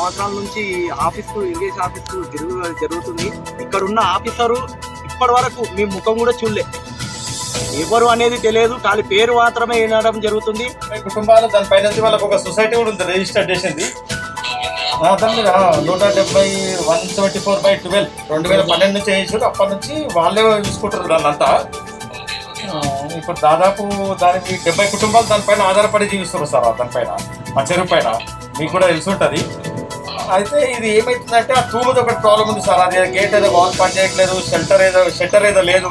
సంవత్సరాల నుంచి office irrigation office జరుగు జరుగుతుంది ఇక్కడ ఉన్న ఆఫీసరు ఇప్పటి వరకు మీ ముఖం కూడా చూడలే ఎవరు అనేది తెలియదు ఖాళీ పేరు మాత్రమే వినడం జరుగుతుంది ముప్పై కుటుంబాలు దాని పైన వాళ్ళకి ఒక సొసైటీ కూడా ఉంది రిజిస్టర్ చేసింది ఆ, దాని మీద ఆ, నూట డెబ్బై one seventy four by twelve రెండు వేల పన్నెండు నుంచి వేసారు అప్పటి నుంచి వాళ్ళే చూసుకుంటారు దాన్ని అంతా ఆ, ఇప్పుడు దాదాపు దానికి డెబ్బై కుటుంబాలు దానిపైన ఆధారపడి జీవిస్తారు సార్ దానిపైన ఆ చెరువు పైన మీకు కూడా తెలిసి ఉంటుంది అయితే ఇది ఏమైతుందంటే ఆ తూముది ఒకటి ప్రాబ్లం ఉంది సార్ అది గేట్ ఏదో వాల్ పని చేయట్లేదు షెల్టర్ ఏదో షెల్టర్ ఏదో లేదు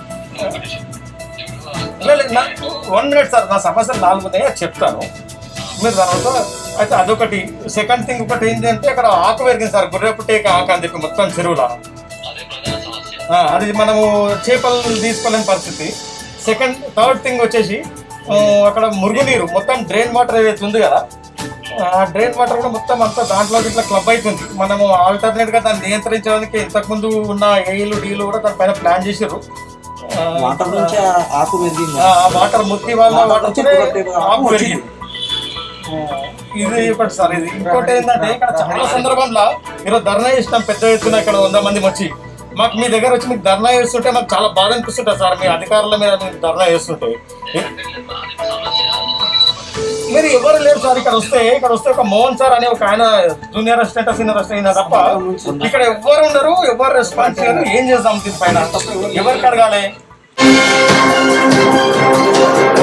వన్ మినిట్ సార్ నా సమస్యలు నాలుగు ఉన్నాయి అది చెప్తాను మీరు తర్వాత అయితే అదొకటి సెకండ్ థింగ్ ఒకటి ఏంటి అంటే అక్కడ ఆకు పెరిగింది సార్ గుర్రెపు టేక ఆకు అని చెప్పి మొత్తం చెరువులో ఆ, అది మనము చేపలు తీసుకోలేని పరిస్థితి సెకండ్ థర్డ్ థింగ్ వచ్చేసి ఆ, అక్కడ మురుగునీరు మొత్తం డ్రైన్ వాటర్ ఏదైతే ఉంది కదా ఆ డ్రైన్ వాటర్ కూడా మొత్తం అంతా దాంట్లో ఇట్లా క్లబ్ అవుతుంది మనము ఆల్టర్నేట్ గా దాన్ని నియంత్రించడానికి ఇంతకుముందు ఉన్న ఏఈలు డీలు కూడా దానిపైన ప్లాన్ చేసారు వాటర్ నుంచి ఆకు పెరిగింది ఆ వాటర్ ముక్కి వల్ల వాటర్ వాటర్ నుంచి వచ్చి గుర్రెపు టేక ఆకు పెరిగింది ఇది ఒకటి సార్ ఇది ఇంకోటి ఏంటంటే ఇక్కడ చాలా సందర్భంలో ఈరోజు ధర్నా చేసినాం పెద్ద ఎత్తున ఇక్కడ వంద మంది వచ్చి మాకు మీ దగ్గర వచ్చి మీకు ధర్నా చేస్తుంటే మాకు చాలా బాధ అనిపిస్తుంటుంది సార్ మీ అధికారుల మీద మీకు ధర్నా చేస్తుంటే మీరు ఎవరు లేరు సార్ ఇక్కడ వస్తే ఇక్కడ వస్తే ఒక మోహన్ సార్ అనే ఒక ఆయన జూనియర్ అసిస్టెంట్ సీనియర్ అసిస్టెంట్ అయినా తప్ప ఇక్కడ ఎవరు ఉండరు ఎవరు రెస్పాన్స్ చేయరు ఏం చేద్దాం దీనిపైన ఎవరికి అడగాలి